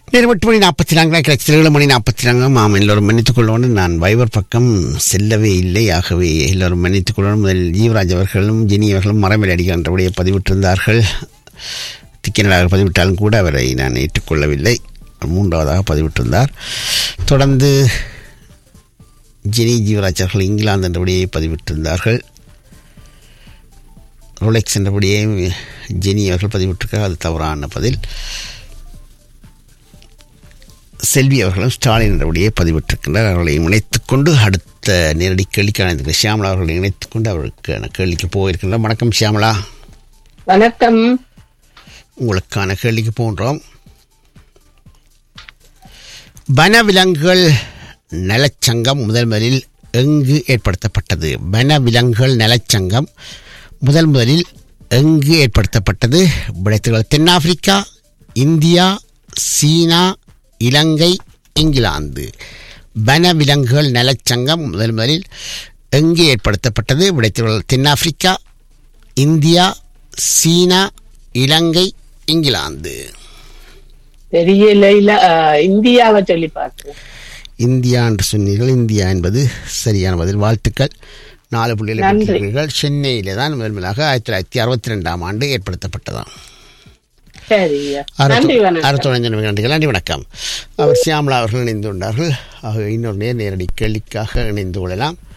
நேரம் எட்டு மணி நாற்பத்தி நான்கு கிடைச்சது ஏழு மணி நாற்பத்தி நான்கு ஆமாம் எல்லோரும் மன்னித்துக் கொள்ளணும் நான் வைவர் பக்கம் செல்லவே இல்லை ஆகவே எல்லோரும் மன்னித்துக் கொள்ளணும் முதல் ஜீவராஜ் அவர்களும் ஜெனி அவர்களும் மரமேல் அடிக்கின்றபடியே பதிவிட்டிருந்தார்கள் திக்கினடாக பதிவிட்டாலும் கூட அவரை நான் ஏற்றுக்கொள்ளவில்லை மூன்றாவதாக பதிவிட்டிருந்தார் தொடர்ந்து ஜெனி ஜீவராஜ் அவர்கள் இங்கிலாந்து என்றபடியே பதிவிட்டிருந்தார்கள் ரோலெக்ஸ் என்றபடியே ஜெனி அவர்கள் பதிவிட்டிருக்கார் அது தவறான பதில் செல்வி அவர்களும் ஸ்டாலின் என்றபடியே பதிவிட்டிருக்கின்றார் அவர்களை இணைத்துக் கொண்டு அடுத்த நேரடி கேள்விக்கான இந்த ஷியாமலா அவர்களை இணைத்துக் கொண்டு அவருக்கான கேள்விக்கு போயிருக்கின்றோம் வணக்கம் ஷியாமலா வணக்கம் உங்களுக்கான கேள்விக்கு போன்றோம் வனவிலங்குகள் நலச்சங்கம் முதல் முதலில் எங்கு ஏற்படுத்தப்பட்டது வனவிலங்குகள் நலச்சங்கம் முதல் முதலில் எங்கு ஏற்படுத்தப்பட்டது விடைத்துகள் தென்னாப்பிரிக்கா இந்தியா சீனா இலங்கை இங்கிலாந்து வனவிலங்குகள் நலச்சங்கம் முதல் முதலில் எங்கு ஏற்படுத்தப்பட்டது விடைத்துகள் தென்னாப்பிரிக்கா இந்தியா சீனா இலங்கை இங்கிலாந்து தெரியல இல்ல அஹ், இந்தியாவை சொல்லி பார்த்தேன் இந்தியா என்று சொன்னீர்கள் இந்தியா என்பது சரியான பதில் வாழ்த்துக்கள் நாலு புள்ளிகளை நன்றி. பெற்றிருக்கிறீர்கள் சென்னையிலே தான் முதல் முதலாக ஆயிரத்தி தொள்ளாயிரத்தி அறுபத்தி ரெண்டாம் ஆண்டு ஏற்படுத்தப்பட்டதாம் சரியா நன்றி வணக்கம் அறுபத்தொழஞ்சு நன்றிகள் நன்றி வணக்கம் அவர் சியாமலா அவர்கள் இணைந்து கொண்டார்கள் ஆக இன்னொரு நேர் நேரடி கேள்விக்காக இணைந்து கொள்ளலாம்